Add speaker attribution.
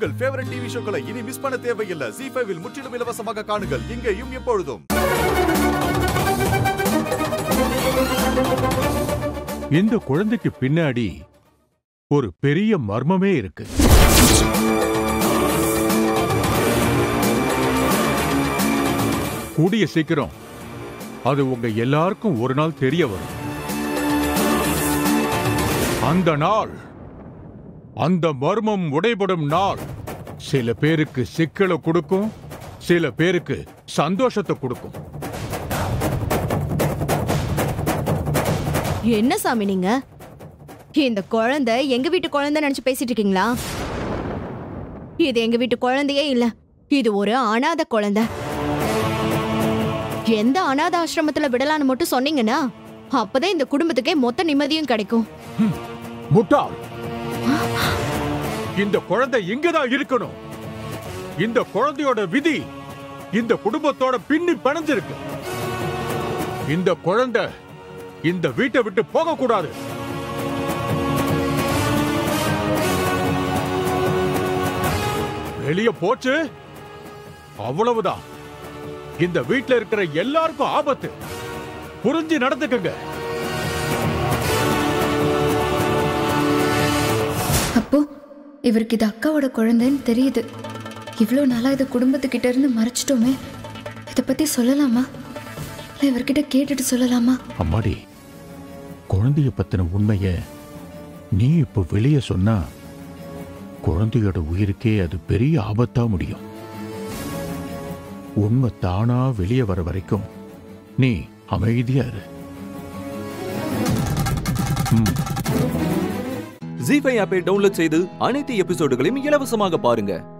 Speaker 1: உங்கள் favourite TV ஷோக்களை இனி miss பண்ண தேவையில்லை ஜி ஃபைவில் முற்றிலும் இலவசமாக காணுங்கள் இங்கேயும் எப்பொழுதும்
Speaker 2: இந்த குழந்தைக்கு பின்னாடி ஒரு பெரிய மர்மமே இருக்கு கூடிய சீக்கிரம் அது உங்க எல்லாருக்கும் ஒரு நாள் தெரிய வரும் அந்த நாள் அந்த மர்மம் உடைபடும் நாள் சில பேருக்கு சிக்கலை கொடுக்கும் சில பேருக்கு சந்தோஷத்தை கொடுக்கும்
Speaker 3: என்ன சாமி நீங்க இந்த குழந்தை எங்க வீட்டு குழந்தை நினைச்சு பேசிட்டு இருக்கீங்களா இது எங்க வீட்டு குழந்தையே இல்ல இது ஒரு அனாதை குழந்தை எந்த அனாதை ஆசிரமத்துல விடலான்னு மட்டும் சொன்னீங்கன்னா அப்பதான் இந்த குடும்பத்துக்கே மொத்த நிம்மதியும் கிடைக்கும்
Speaker 2: முட்டாள் இந்த குழந்தை இங்கதான் இருக்கணும் இந்த குழந்தையோட விதி இந்த குடும்பத்தோட பின்னி பிணைஞ்சிருக்கு இந்த குழந்தை இந்த வீட்டை விட்டு போக கூடாது வெளிய போச்சு அவ்வளவுதான் இந்த வீட்ல இருக்கிற எல்லாருக்கும் ஆபத்து புரிஞ்சு நடந்துக்கங்க
Speaker 4: அப்போ இவருக்கு இது அக்காவோட குழந்தைன்னு தெரியுது இவ்வளோ நாளாக இதை குடும்பத்துக்கிட்ட இருந்து மறைச்சிட்டோமே இதை பற்றி சொல்லலாமா இல்லை இவர்கிட்ட கேட்டுட்டு சொல்லலாமா
Speaker 2: அம்மாடி குழந்தைய பத்தின உண்மைய நீ இப்ப வெளியே சொன்னா குழந்தையோட உயிருக்கே அது பெரிய ஆபத்தா முடியும் உண்மை தானா வெளியே வர வரைக்கும் நீ அமைதியா இரு
Speaker 5: ஜி ஃபைவ் ஆப்பை டவுன்லோட் செய்து அனைத்து எபிசோடுகளையும் இலவசமாக பாருங்க